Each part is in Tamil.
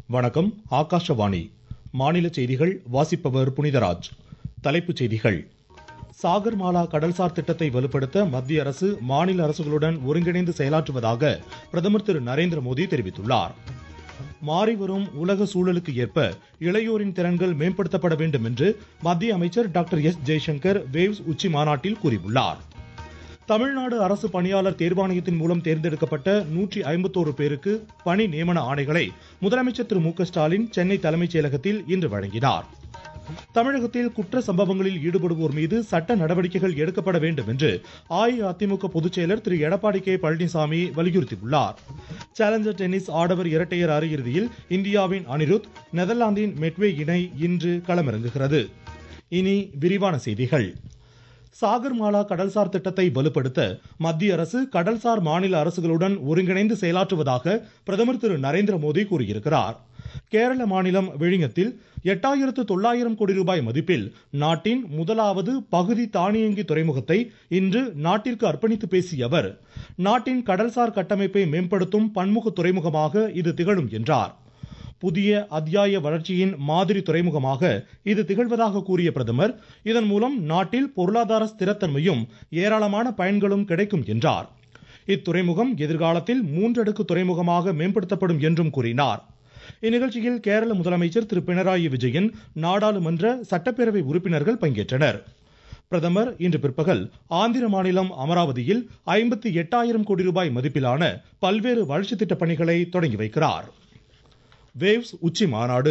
வணக்கம் ஆகாஷவாணி மாநில செய்திகள் வாசிப்பவர் புனிதராஜ் தலைப்புச் செய்திகள் சாகர்மாலா கடல்சார் திட்டத்தை வலுப்படுத்த மத்திய அரசு மாநில அரசுகளுடன் ஒருங்கிணைந்து செயலாற்றுவதாக பிரதமர் திரு நரேந்திர மோடி தெரிவித்துள்ளார் மாறிவரும் உலக சூழலுக்கு ஏற்ப இளையோரின் திறன்கள் மேம்படுத்தப்பட வேண்டும் என்று மத்திய அமைச்சர் டாக்டர் எஸ் ஜெய்சங்கர் வேவ்ஸ் உச்சி மாநாட்டில் கூறியுள்ளார் தமிழ்நாடு அரசு பணியாளர் தேர்வாணையத்தின் மூலம் தேர்ந்தெடுக்கப்பட்ட நூற்றி ஐம்பத்தோரு பேருக்கு பணி நியமன ஆணைகளை முதலமைச்சர் திரு மு க ஸ்டாலின் சென்னை தலைமைச் செயலகத்தில் இன்று வழங்கினார் தமிழகத்தில் குற்ற சம்பவங்களில் ஈடுபடுவோர் மீது சட்ட நடவடிக்கைகள் எடுக்கப்பட வேண்டும் என்று அஇஅதிமுக பொதுச் செயலர் திரு எடப்பாடி கே பழனிசாமி வலியுறுத்தியுள்ளார் சேலஞ்சர் டென்னிஸ் ஆடவர் இரட்டையர் அரையிறுதியில் இந்தியாவின் அனிருத் நெதர்லாந்தின் மெட்வே இணை இன்று களமிறங்குகிறது இனி விரிவான செய்திகள் சாகர்மாலா கடல்சார் திட்டத்தை வலுப்படுத்த மத்திய அரசு கடல்சார் மாநில அரசுகளுடன் ஒருங்கிணைந்து செயலாற்றுவதாக பிரதமர் திரு நரேந்திர மோடி கூறியிருக்கிறார் கேரள மாநிலம் விழிஞத்தில் எட்டாயிரத்து தொள்ளாயிரம் கோடி ரூபாய் மதிப்பில் நாட்டின் முதலாவது பகுதி தானியங்கி துறைமுகத்தை இன்று நாட்டிற்கு அர்ப்பணித்து பேசிய அவர் நாட்டின் கடல்சார் கட்டமைப்பை மேம்படுத்தும் பன்முக துறைமுகமாக இது திகழும் என்றார் புதிய அத்தியாய வளர்ச்சியின் மாதிரி துறைமுகமாக இது திகழ்வதாக கூறிய பிரதமர் இதன் மூலம் நாட்டில் பொருளாதார ஸ்திரத்தன்மையும் ஏராளமான பயன்களும் கிடைக்கும் என்றார் இத்துறைமுகம் எதிர்காலத்தில் மூன்றடுக்கு துறைமுகமாக மேம்படுத்தப்படும் என்றும் கூறினார் இந்நிகழ்ச்சியில் கேரள முதலமைச்சர் திரு பினராயி விஜயன் நாடாளுமன்ற சட்டப்பேரவை உறுப்பினர்கள் பங்கேற்றனர் பிரதமர் இன்று பிற்பகல் ஆந்திர மாநிலம் அமராவதியில் ஐம்பத்தி எட்டாயிரம் கோடி ரூபாய் மதிப்பிலான பல்வேறு வளர்ச்சி திட்ட பணிகளை தொடங்கி வைக்கிறார் வேவ்ஸ் உச்சி மாநாடு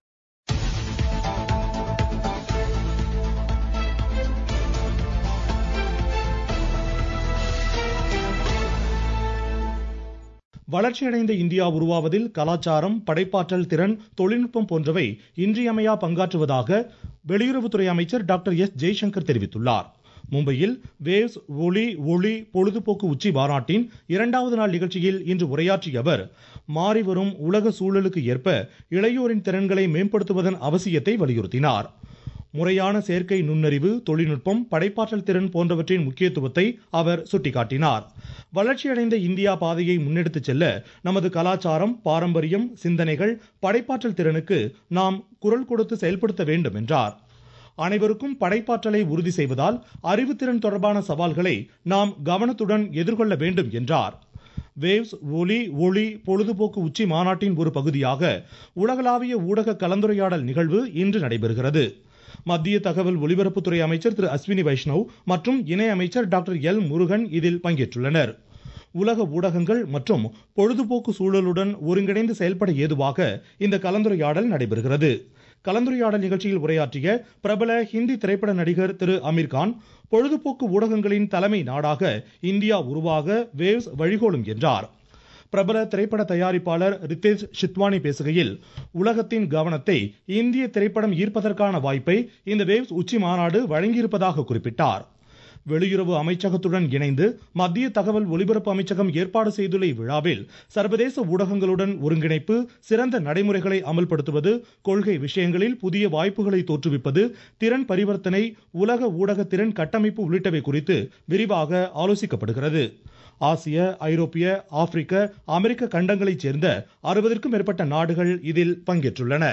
வளர்ச்சியடைந்த இந்தியா உருவாவதில் கலாச்சாரம் படைப்பாற்றல் திறன் தொழில்நுட்பம் போன்றவை இன்றியமையா பங்காற்றுவதாக வெளியுறவுத்துறை அமைச்சர் டாக்டர் எஸ் ஜெய்சங்கர் தெரிவித்துள்ளார் மும்பையில் வேவ்ஸ் ஒளி ஒளி பொழுதுபோக்கு உச்சி மாநாட்டின் இரண்டாவது நாள் நிகழ்ச்சியில் இன்று உரையாற்றிய அவர் மாறிவரும் உலக சூழலுக்கு ஏற்ப இளையோரின் திறன்களை மேம்படுத்துவதன் அவசியத்தை வலியுறுத்தினார் முறையான செயற்கை நுண்ணறிவு தொழில்நுட்பம் படைப்பாற்றல் திறன் போன்றவற்றின் முக்கியத்துவத்தை அவர் சுட்டிக்காட்டினார் வளர்ச்சியடைந்த இந்தியா பாதையை முன்னெடுத்துச் செல்ல நமது கலாச்சாரம் பாரம்பரியம் சிந்தனைகள் படைப்பாற்றல் திறனுக்கு நாம் குரல் கொடுத்து செயல்படுத்த வேண்டும் என்றார் அனைவருக்கும் படைப்பாற்றலை உறுதி செய்வதால் அறிவுத்திறன் தொடர்பான சவால்களை நாம் கவனத்துடன் எதிர்கொள்ள வேண்டும் என்றார் வேவ்ஸ் ஒலி ஒளி பொழுதுபோக்கு உச்சி மாநாட்டின் ஒரு பகுதியாக உலகளாவிய ஊடக கலந்துரையாடல் நிகழ்வு இன்று நடைபெறுகிறது மத்திய தகவல் ஒலிபரப்புத்துறை அமைச்சர் திரு அஸ்வினி வைஷ்ணவ் மற்றும் இணை அமைச்சர் டாக்டர் எல் முருகன் இதில் பங்கேற்றுள்ளனர் உலக ஊடகங்கள் மற்றும் பொழுதுபோக்கு சூழலுடன் ஒருங்கிணைந்து செயல்பட ஏதுவாக இந்த கலந்துரையாடல் நடைபெறுகிறது கலந்துரையாடல் நிகழ்ச்சியில் உரையாற்றிய பிரபல ஹிந்தி திரைப்பட நடிகர் திரு அமீர்கான் பொழுதுபோக்கு ஊடகங்களின் தலைமை நாடாக இந்தியா உருவாக வேவ்ஸ் வழிகோலும் என்றார் பிரபல திரைப்பட தயாரிப்பாளர் ரித்தேஷ் ஷித்வானி பேசுகையில் உலகத்தின் கவனத்தை இந்திய திரைப்படம் ஈர்ப்பதற்கான வாய்ப்பை இந்த வேவ்ஸ் உச்சி மாநாடு வழங்கியிருப்பதாக குறிப்பிட்டார் வெளியுறவு அமைச்சகத்துடன் இணைந்து மத்திய தகவல் ஒலிபரப்பு அமைச்சகம் ஏற்பாடு செய்துள்ள இவ்விழாவில் சர்வதேச ஊடகங்களுடன் ஒருங்கிணைப்பு சிறந்த நடைமுறைகளை அமல்படுத்துவது கொள்கை விஷயங்களில் புதிய வாய்ப்புகளை தோற்றுவிப்பது திறன் பரிவர்த்தனை உலக ஊடக திறன் கட்டமைப்பு உள்ளிட்டவை குறித்து விரிவாக ஆலோசிக்கப்படுகிறது ஆசிய ஐரோப்பிய ஆப்பிரிக்க அமெரிக்க கண்டங்களைச் சேர்ந்த அறுபதற்கும் மேற்பட்ட நாடுகள் இதில் பங்கேற்றுள்ளன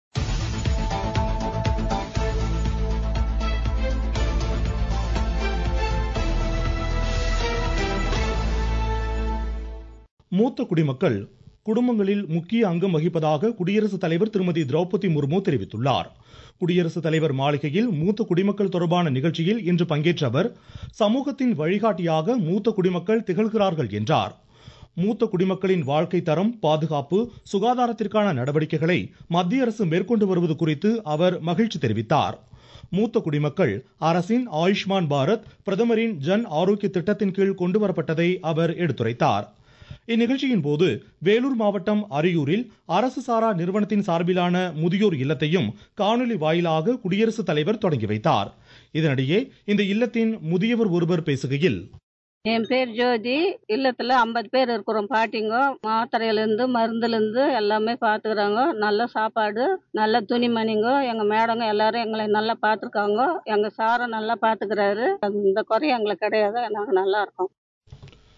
மூத்த குடிமக்கள் குடும்பங்களில் முக்கிய அங்கம் வகிப்பதாக குடியரசுத் தலைவர் திருமதி திரௌபதி முர்மு தெரிவித்துள்ளார் குடியரசுத் தலைவர் மாளிகையில் மூத்த குடிமக்கள் தொடர்பான நிகழ்ச்சியில் இன்று பங்கேற்ற அவர் சமூகத்தின் வழிகாட்டியாக மூத்த குடிமக்கள் திகழ்கிறார்கள் என்றார் மூத்த குடிமக்களின் வாழ்க்கை தரம் பாதுகாப்பு சுகாதாரத்திற்கான நடவடிக்கைகளை மத்திய அரசு மேற்கொண்டு வருவது குறித்து அவர் மகிழ்ச்சி தெரிவித்தார் மூத்த குடிமக்கள் அரசின் ஆயுஷ்மான் பாரத் பிரதமரின் ஜன் ஆரோக்கிய திட்டத்தின் கீழ் கொண்டுவரப்பட்டதை அவர் எடுத்துரைத்தார் இந்நிகழ்ச்சியின் போது வேலூர் மாவட்டம் அரியூரில் அரசு சாரா நிறுவனத்தின் சார்பிலான முதியோர் இல்லத்தையும் காணொலி வாயிலாக குடியரசுத் தலைவர் தொடங்கி வைத்தார் இதனிடையே இந்த இல்லத்தின் முதியவர் ஒருவர் பேசுகையில் என் பேர் ஜோதி இல்லத்துல ஐம்பது பேர் இருக்கிறோம் பாட்டிங்க மாத்திரையிலேருந்து மருந்துலேருந்து எல்லாமே பார்த்துக்குறாங்க நல்ல சாப்பாடு நல்ல துணிமணிங்க எங்கள் மேடங்க எல்லாரும் எங்களை நல்லா பார்த்துருக்காங்க எங்கள் சாரை நல்லா பார்த்துக்கிறாரு இந்த குறை எங்களுக்கு கிடையாது நாங்கள் நல்லா இருக்கோம்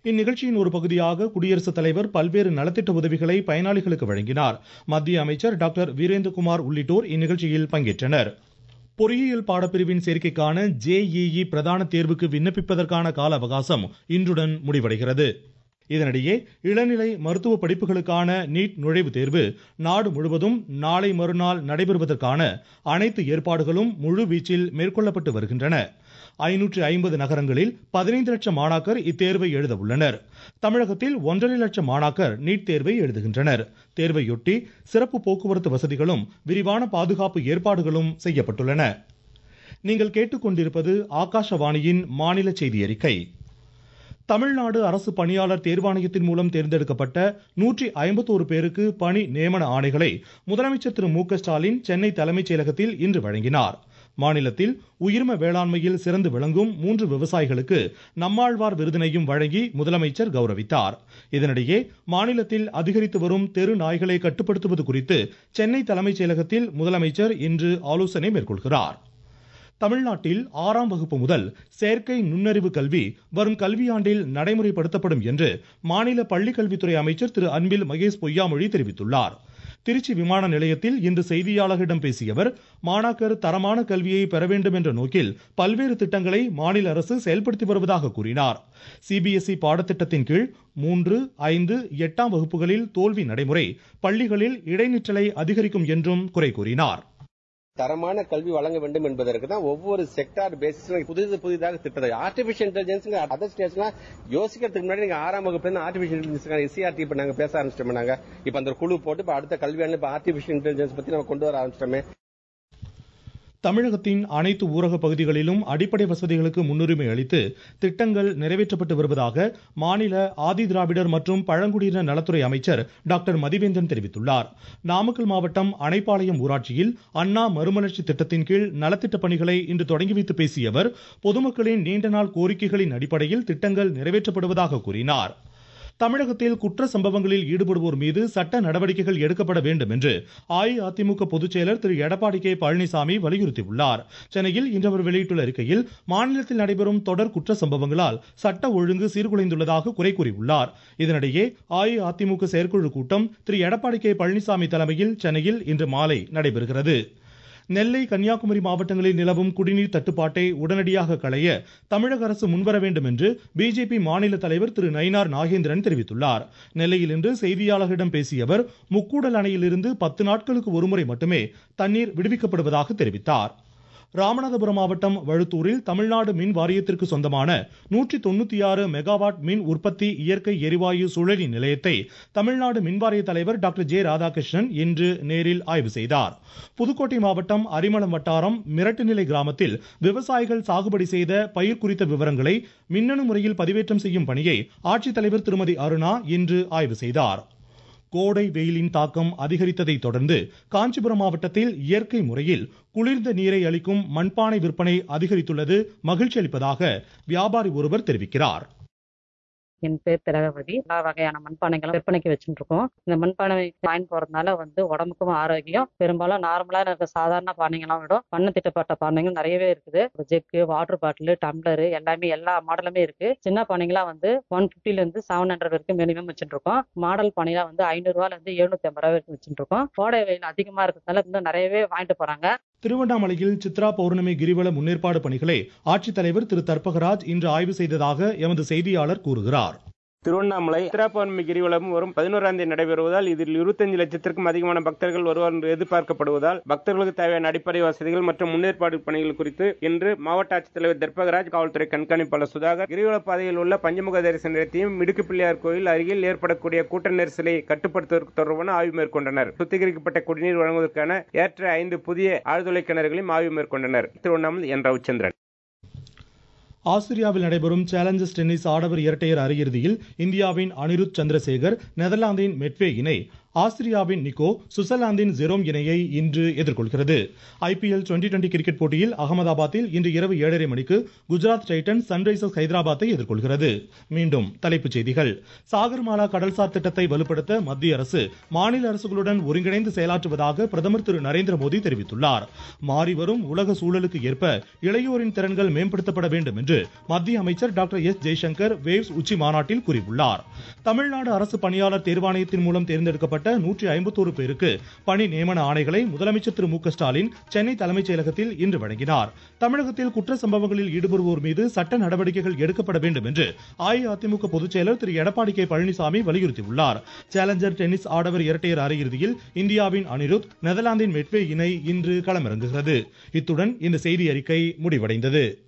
இந்நிகழ்ச்சியின் ஒரு பகுதியாக குடியரசுத் தலைவர் பல்வேறு நலத்திட்ட உதவிகளை பயனாளிகளுக்கு வழங்கினார் மத்திய அமைச்சர் டாக்டர் வீரேந்திரகுமார் உள்ளிட்டோர் இந்நிகழ்ச்சியில் பங்கேற்றனர் பொறியியல் பாடப்பிரிவின் சேர்க்கைக்கான ஜேஇஇ பிரதான தேர்வுக்கு விண்ணப்பிப்பதற்கான கால அவகாசம் இன்றுடன் முடிவடைகிறது இதனிடையே இளநிலை மருத்துவ படிப்புகளுக்கான நீட் நுழைவுத் தேர்வு நாடு முழுவதும் நாளை மறுநாள் நடைபெறுவதற்கான அனைத்து ஏற்பாடுகளும் முழுவீச்சில் மேற்கொள்ளப்பட்டு வருகின்றன ஐநூற்று ஐம்பது நகரங்களில் பதினைந்து லட்சம் மாணாக்கர் இத்தேர்வை எழுத உள்ளனர் தமிழகத்தில் ஒன்றரை லட்சம் மாணாக்கர் நீட் தேர்வை எழுதுகின்றனர் தேர்வையொட்டி சிறப்பு போக்குவரத்து வசதிகளும் விரிவான பாதுகாப்பு ஏற்பாடுகளும் செய்யப்பட்டுள்ளன நீங்கள் கேட்டுக்கொண்டிருப்பது ஆகாஷவாணியின் மாநில செய்தி அறிக்கை தமிழ்நாடு அரசு பணியாளர் தேர்வாணையத்தின் மூலம் தேர்ந்தெடுக்கப்பட்ட நூற்றி ஐம்பத்தோரு பேருக்கு பணி நியமன ஆணைகளை முதலமைச்சர் திரு மு க ஸ்டாலின் சென்னை தலைமைச் செயலகத்தில் இன்று வழங்கினார் மாநிலத்தில் உயிர்ம வேளாண்மையில் சிறந்து விளங்கும் மூன்று விவசாயிகளுக்கு நம்மாழ்வார் விருதினையும் வழங்கி முதலமைச்சர் கௌரவித்தார் இதனிடையே மாநிலத்தில் அதிகரித்து வரும் தெரு நாய்களை கட்டுப்படுத்துவது குறித்து சென்னை தலைமைச் செயலகத்தில் முதலமைச்சர் இன்று ஆலோசனை மேற்கொள்கிறார் தமிழ்நாட்டில் ஆறாம் வகுப்பு முதல் செயற்கை நுண்ணறிவு கல்வி வரும் கல்வியாண்டில் நடைமுறைப்படுத்தப்படும் என்று மாநில பள்ளிக்கல்வித்துறை அமைச்சர் திரு அன்பில் மகேஷ் பொய்யாமொழி தெரிவித்துள்ளார் திருச்சி விமான நிலையத்தில் இன்று செய்தியாளர்களிடம் பேசிய அவர் மாணாக்கர் தரமான கல்வியை பெற வேண்டும் என்ற நோக்கில் பல்வேறு திட்டங்களை மாநில அரசு செயல்படுத்தி வருவதாக கூறினார் சிபிஎஸ்இ பாடத்திட்டத்தின் கீழ் மூன்று ஐந்து எட்டாம் வகுப்புகளில் தோல்வி நடைமுறை பள்ளிகளில் இடைநிற்றலை அதிகரிக்கும் என்றும் குறை கூறினார் தரமான கல்வி வழங்க வேண்டும் என்பதற்கு தான் ஒவ்வொரு செக்டார் பேசிஸ்ல புதிது புதிதாக திட்டத்தை ஆர்டிபிஷியல் இன்டெலிஜென்ஸ் அதர் ஸ்டேட்ஸ்லாம் யோசிக்கிறதுக்கு முன்னாடி நீங்க ஆறாம் வகுப்பு இருந்து ஆர்டிபிஷியல் இன்டெலிஜென்ஸ் எஸ்சிஆர்டி இப்ப நாங்க பேச ஆரம்பிச்சிட்டோம் நாங்க இப்ப அந்த குழு போட்டு இப்ப அடுத்த கல்வியாண்டு இப்ப ஆர்டிபிஷியல் இன்டெலிஜென்ஸ் பத்தி நம்ம கொண்டு வர ஆரம்பிச்சிட்டோமே தமிழகத்தின் அனைத்து ஊரக பகுதிகளிலும் அடிப்படை வசதிகளுக்கு முன்னுரிமை அளித்து திட்டங்கள் நிறைவேற்றப்பட்டு வருவதாக மாநில ஆதி திராவிடர் மற்றும் பழங்குடியினர் நலத்துறை அமைச்சர் டாக்டர் மதிவேந்தன் தெரிவித்துள்ளார் நாமக்கல் மாவட்டம் அணைப்பாளையம் ஊராட்சியில் அண்ணா மறுமலர்ச்சி திட்டத்தின் கீழ் நலத்திட்ட பணிகளை இன்று தொடங்கி வைத்து பேசிய அவர் பொதுமக்களின் நீண்ட நாள் கோரிக்கைகளின் அடிப்படையில் திட்டங்கள் நிறைவேற்றப்படுவதாக கூறினார் தமிழகத்தில் குற்ற சம்பவங்களில் ஈடுபடுவோர் மீது சட்ட நடவடிக்கைகள் எடுக்கப்பட வேண்டும் என்று அஇஅதிமுக பொதுச் செயலர் திரு எடப்பாடி கே பழனிசாமி வலியுறுத்தியுள்ளார் சென்னையில் இன்று அவர் வெளியிட்டுள்ள அறிக்கையில் மாநிலத்தில் நடைபெறும் தொடர் குற்ற சம்பவங்களால் சட்ட ஒழுங்கு சீர்குலைந்துள்ளதாக குறை கூறியுள்ளார் இதனிடையே அஇஅதிமுக செயற்குழு கூட்டம் திரு எடப்பாடி கே பழனிசாமி தலைமையில் சென்னையில் இன்று மாலை நடைபெறுகிறது நெல்லை கன்னியாகுமரி மாவட்டங்களில் நிலவும் குடிநீர் தட்டுப்பாட்டை உடனடியாக களைய தமிழக அரசு முன்வர வேண்டும் என்று பிஜேபி மாநில தலைவர் திரு நயினார் நாகேந்திரன் தெரிவித்துள்ளார் நெல்லையில் இன்று செய்தியாளர்களிடம் பேசிய அவர் முக்கூடல் அணையிலிருந்து பத்து நாட்களுக்கு ஒருமுறை மட்டுமே தண்ணீர் விடுவிக்கப்படுவதாக தெரிவித்தார் ராமநாதபுரம் மாவட்டம் வழுத்தூரில் தமிழ்நாடு மின் வாரியத்திற்கு சொந்தமான நூற்றி தொண்ணூத்தி ஆறு மெகாவாட் மின் உற்பத்தி இயற்கை எரிவாயு சுழலி நிலையத்தை தமிழ்நாடு மின்வாரிய தலைவர் டாக்டர் ஜே ராதாகிருஷ்ணன் இன்று நேரில் ஆய்வு செய்தார் புதுக்கோட்டை மாவட்டம் அரிமளம் வட்டாரம் மிரட்டுநிலை கிராமத்தில் விவசாயிகள் சாகுபடி செய்த பயிர் குறித்த விவரங்களை மின்னணு முறையில் பதிவேற்றம் செய்யும் பணியை ஆட்சித்தலைவர் திருமதி அருணா இன்று ஆய்வு செய்தார் கோடை வெயிலின் தாக்கம் அதிகரித்ததை தொடர்ந்து காஞ்சிபுரம் மாவட்டத்தில் இயற்கை முறையில் குளிர்ந்த நீரை அளிக்கும் மண்பானை விற்பனை அதிகரித்துள்ளது மகிழ்ச்சி அளிப்பதாக வியாபாரி ஒருவர் தெரிவிக்கிறார் என் பேர் திலகவதி எல்லா வகையான மண்பானைகளும் விற்பனைக்கு வச்சுட்டு இருக்கோம் இந்த மண்பானை வாங்கி போறதுனால வந்து உடம்புக்கும் ஆரோக்கியம் பெரும்பாலும் நார்மலா இருக்க சாதாரண பானைகளாம் விட வண்ண திட்டப்பட்ட பானைகள் நிறையவே இருக்குது ஜெக்கு வாட்டர் பாட்டில் டம்ளர் எல்லாமே எல்லா மாடலுமே இருக்கு சின்ன பானைகளாம் வந்து ஒன் பிப்டில இருந்து செவன் ஹண்ட்ரட் வரைக்கும் மினிமம் வச்சுட்டு இருக்கோம் மாடல் பானைலாம் வந்து ஐநூறு ரூபால இருந்து எழுநூத்தி ஐம்பது ரூபா வரைக்கும் வச்சுட்டு இருக்கோம் கோடை வெயில் அதிகமா இருக்கிறதுனால இன்னும் நிறையவே வாங்கிட்டு போறாங்க திருவண்ணாமலையில் சித்ரா பௌர்ணமி கிரிவல முன்னேற்பாடு பணிகளை ஆட்சித்தலைவர் திரு தர்பகராஜ் இன்று ஆய்வு செய்ததாக எமது செய்தியாளர் கூறுகிறார் திருவண்ணாமலை சித்ரா பௌர்ணமி கிரிவலம் வரும் பதினோராம் தேதி நடைபெறுவதால் இதில் இருபத்தஞ்சு லட்சத்திற்கும் அதிகமான பக்தர்கள் வருவார் என்று எதிர்பார்க்கப்படுவதால் பக்தர்களுக்கு தேவையான அடிப்படை வசதிகள் மற்றும் முன்னேற்பாடு பணிகள் குறித்து இன்று மாவட்ட ஆட்சித்தலைவர் தர்பகராஜ் காவல்துறை கண்காணிப்பாளர் சுதாகர் கிரிவல பாதையில் உள்ள பஞ்சமுக தரிசன நிலையத்தையும் மிடுக்கு பிள்ளையார் கோயில் அருகில் ஏற்படக்கூடிய கூட்ட நெரிசலை கட்டுப்படுத்துவதற்கு தொடர்பான ஆய்வு மேற்கொண்டனர் சுத்திகரிக்கப்பட்ட குடிநீர் வழங்குவதற்கான ஏற்ற ஐந்து புதிய ஆழ்துளை கிணறுகளையும் ஆய்வு மேற்கொண்டனர் திருவண்ணாமலை என் ரவிச்சந்திரன் ஆஸ்திரியாவில் நடைபெறும் சேலஞ்சர்ஸ் டென்னிஸ் ஆடவர் இரட்டையர் அரையிறுதியில் இந்தியாவின் அனிருத் சந்திரசேகர் நெதர்லாந்தின் மெட்வே இணை ஆஸ்திரியாவின் நிக்கோ சுவிட்சர்லாந்தின் ஜெரோம் இணையை இன்று எதிர்கொள்கிறது ஐபிஎல் டுவெண்டி டுவெண்டி கிரிக்கெட் போட்டியில் அகமதாபாத்தில் இன்று இரவு ஏழரை மணிக்கு குஜராத் டைட்டன்ஸ் சன்ரைசர்ஸ் ஹைதராபாத்தை எதிர்கொள்கிறது மீண்டும் தலைப்புச் செய்திகள் சாகர்மாலா கடல்சார் திட்டத்தை வலுப்படுத்த மத்திய அரசு மாநில அரசுகளுடன் ஒருங்கிணைந்து செயலாற்றுவதாக பிரதமர் திரு நரேந்திர மோடி தெரிவித்துள்ளார் மாறிவரும் உலக சூழலுக்கு ஏற்ப இளையோரின் திறன்கள் மேம்படுத்தப்பட வேண்டும் என்று மத்திய அமைச்சர் டாக்டர் எஸ் ஜெய்சங்கர் வேவ்ஸ் உச்சி மாநாட்டில் கூறியுள்ளார் தமிழ்நாடு அரசு பணியாளர் தேர்வாணையத்தின் மூலம் தேர்ந்தெடுக்கப்பட்ட நூற்றி ஐம்பத்தோரு பேருக்கு பணி நியமன ஆணைகளை முதலமைச்சர் திரு மு க ஸ்டாலின் சென்னை தலைமைச் செயலகத்தில் இன்று வழங்கினார் தமிழகத்தில் குற்ற சம்பவங்களில் ஈடுபடுவோர் மீது சட்ட நடவடிக்கைகள் எடுக்கப்பட வேண்டும் என்று அஇஅதிமுக பொதுச் செயலர் திரு எடப்பாடி கே பழனிசாமி வலியுறுத்தியுள்ளார் சேலஞ்சர் டென்னிஸ் ஆடவர் இரட்டையர் அரையிறுதியில் இந்தியாவின் அனிருத் நெதர்லாந்தின் மெட்வே இணை இன்று களமிறங்குகிறது இத்துடன் இந்த செய்தி அறிக்கை முடிவடைந்தது